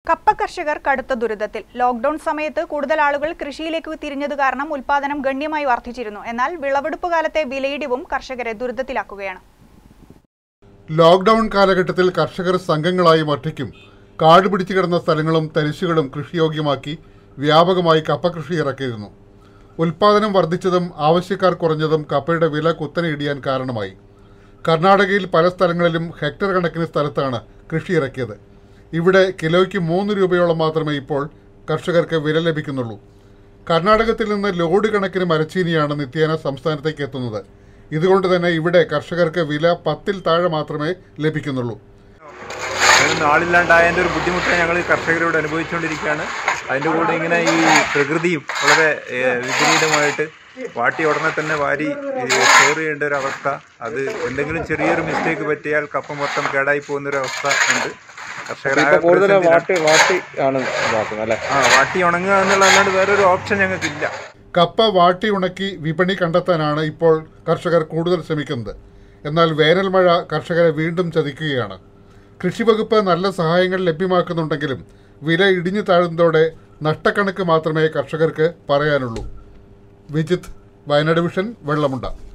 കപ്പ കർഷകർ കടുത്ത ദുരിതത്തിൽ ലോക്ഡൌൺ സമയത്ത് കൂടുതൽ ആളുകൾ കൃഷിയിലേക്ക് തിരിഞ്ഞതു കാരണം ഉൽപാദനം ഗണ്യമായി വർദ്ധിച്ചിരുന്നു എന്നാൽ വിളവെടുപ്പ് കാലത്തെ വിലയിടിവും കർഷകരെ ദുരിതത്തിലാക്കുകയാണ് ലോക്ക്ഡൌൺ കാലഘട്ടത്തിൽ കർഷകർ സംഘങ്ങളായും ഒറ്റയ്ക്കും കാട് പിടിച്ചു കിടന്ന സ്ഥലങ്ങളും തരിശുകളും കൃഷിയോഗ്യമാക്കി വ്യാപകമായി കപ്പ കൃഷി ഇറക്കിയിരുന്നു ഉൽപാദനം വർദ്ധിച്ചതും ആവശ്യക്കാർ കുറഞ്ഞതും കപ്പയുടെ വില കുത്തനെ ഇടിയാൻ കാരണമായി കർണാടകയിൽ പല സ്ഥലങ്ങളിലും ഹെക്ടർ കണക്കിന് സ്ഥലത്താണ് കൃഷി ഇറക്കിയത് ഇവിടെ കിലോയ്ക്ക് മൂന്ന് രൂപയോളം മാത്രമേ ഇപ്പോൾ കർഷകർക്ക് വില ലഭിക്കുന്നുള്ളൂ കർണാടകത്തിൽ നിന്ന് ലോഡ് കണക്കിന് മരച്ചീനിയാണ് നിത്യേന സംസ്ഥാനത്തേക്ക് എത്തുന്നത് ഇതുകൊണ്ട് തന്നെ ഇവിടെ കർഷകർക്ക് വില പത്തിൽ താഴെ മാത്രമേ ലഭിക്കുന്നുള്ളൂ അതിന് ആളില്ലാണ്ടായതിൻ്റെ ഒരു ബുദ്ധിമുട്ട് ഞങ്ങൾ കർഷകരോട് അനുഭവിച്ചുകൊണ്ടിരിക്കുകയാണ് അതിൻ്റെ കൂടെ ഇങ്ങനെ ഈ പ്രകൃതിയും വളരെ ഏഹ്, വിപരീതമായിട്ട് വാട്ടി ഉടനെ തന്നെ വാരി ഏഹ്, സ്റ്റോർ ചെയ്യേണ്ട ഒരു അവസ്ഥ അത് എന്തെങ്കിലും ചെറിയൊരു മിസ്റ്റേക്ക് പറ്റിയാൽ കപ്പ മൊത്തം കേടായി പോകുന്ന ഒരു അവസ്ഥ ഉണ്ട് കർഷകരായ ഇപ്പൊ കൂടുതൽ പ്രതിസന്ധിയിലാണ്. വാട്ടി വാട്ടി ആണ് ഇതാക്കുന്നത് അല്ലെ ആ വാട്ടി ഉണങ്ങുക എന്നുള്ളതല്ലാണ്ട് വേറൊരു ഓപ്ഷൻ ഞങ്ങൾക്കില്ല കപ്പ വാട്ടി ഉണക്കി വിപണി കണ്ടെത്താനാണ് ഇപ്പോൾ കർഷകർ കൂടുതൽ ശ്രമിക്കുന്നത് എന്നാൽ വേനൽ മഴ കർഷകരെ വീണ്ടും ചതിക്കുകയാണ് കൃഷിവകുപ്പ് നല്ല സഹായങ്ങൾ ലഭ്യമാക്കുന്നുണ്ടെങ്കിലും വില ഇടിഞ്ഞു താഴുന്നതോടെ നഷ്ടക്കണക്ക് മാത്രമേ കർഷകർക്ക് പറയാനുള്ളൂ വിജിത്ത് വയനാട് വിഷൻ വെള്ളമുണ്ട